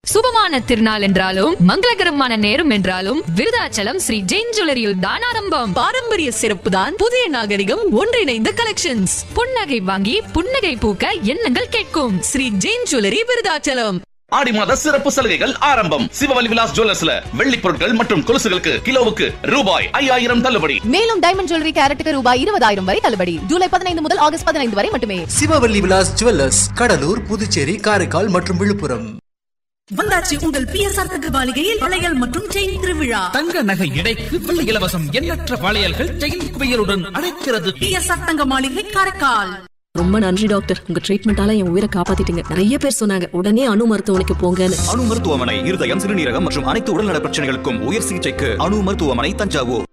சுபமான திருநாள் என்றாலும் மங்களகரமான நேரம் என்றாலும் விருதாச்சலம் ஸ்ரீ ஜெயின் ஜுவல்லரியில் தான் ஆரம்பம் பாரம்பரிய சிறப்பு தான் புதிய நாகரிகம் ஒன்றிணைந்த கலெக்ஷன்ஸ் புன்னகை வாங்கி புன்னகை பூக்க எண்ணங்கள் கேட்கும் ஸ்ரீ ஜெயின் ஜுவல்லரி விருதாச்சலம் ஆடி மாத சிறப்பு சலுகைகள் ஆரம்பம் சிவவலி விலாஸ் ஜுவல்லர்ஸ்ல வெள்ளி பொருட்கள் மற்றும் கொலுசுகளுக்கு கிலோவுக்கு ரூபாய் ஐயாயிரம் தள்ளுபடி மேலும் டைமண்ட் ஜுவல்லரி கேரட்டுக்கு ரூபாய் இருபதாயிரம் வரை தள்ளுபடி ஜூலை பதினைந்து முதல் ஆகஸ்ட் பதினைந்து வரை மட்டுமே சிவவல்லி விலாஸ் ஜுவல்லர்ஸ் கடலூர் புதுச்சேரி காரைக்கால் மற்றும் விழுப்புரம் வந்தாச்சு உங்கள் பிஎஸ்ஆர் தகவலிகையில் வளையல் மற்றும் செயின் திருவிழா தங்க நகை எடைக்கு வெள்ளி இலவசம் எண்ணற்ற வளையல்கள் செயின் குவியலுடன் அழைக்கிறது பிஎஸ்ஆர் தங்க மாளிகை காரைக்கால் ரொம்ப நன்றி டாக்டர் உங்க ட்ரீட்மெண்டால என் உயிரை காப்பாத்திட்டீங்க நிறைய பேர் சொன்னாங்க உடனே அணு மருத்துவமனைக்கு போங்கன்னு அணு மருத்துவமனை இருதயம் சிறுநீரகம் மற்றும் அனைத்து உடல்நல பிரச்சனைகளுக்கும் உயர் சிகிச்சைக்கு அணு மருத்துவமனை தஞ்சாவூர்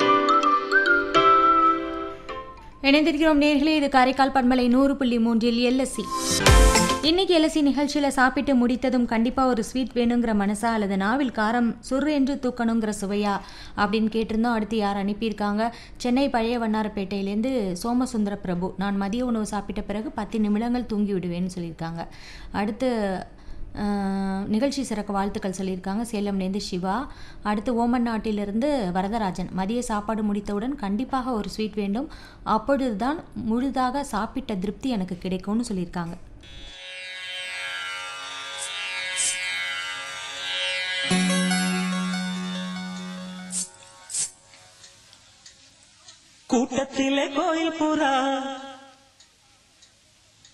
இணைந்திருக்கிறோம் நேர்களே இது காரைக்கால் பண்பலை நூறு புள்ளி மூன்றில் எல்எஸ்சி இன்னைக்கு எல்எஸ்சி நிகழ்ச்சியில் சாப்பிட்டு முடித்ததும் கண்டிப்பாக ஒரு ஸ்வீட் வேணுங்கிற மனசா அல்லது நாவில் காரம் சுரு என்று தூக்கணுங்கிற சுவையா அப்படின்னு கேட்டிருந்தோம் அடுத்து யார் அனுப்பியிருக்காங்க சென்னை பழைய வண்ணாரப்பேட்டையிலேருந்து சோமசுந்தர பிரபு நான் மதிய உணவு சாப்பிட்ட பிறகு பத்து நிமிடங்கள் தூங்கி விடுவேன்னு சொல்லியிருக்காங்க அடுத்து அஹ், நிகழ்ச்சி சிறக்க வாழ்த்துக்கள் சொல்லியிருக்காங்க சேலம்லேருந்து சிவா அடுத்து ஓமன் நாட்டிலிருந்து வரதராஜன் மதிய சாப்பாடு முடித்தவுடன் கண்டிப்பாக ஒரு ஸ்வீட் வேண்டும் அப்பொழுதுதான் முழுதாக சாப்பிட்ட திருப்தி எனக்கு கிடைக்கும்னு சொல்லியிருக்காங்க கூட்டத்திலே கோயில் புறா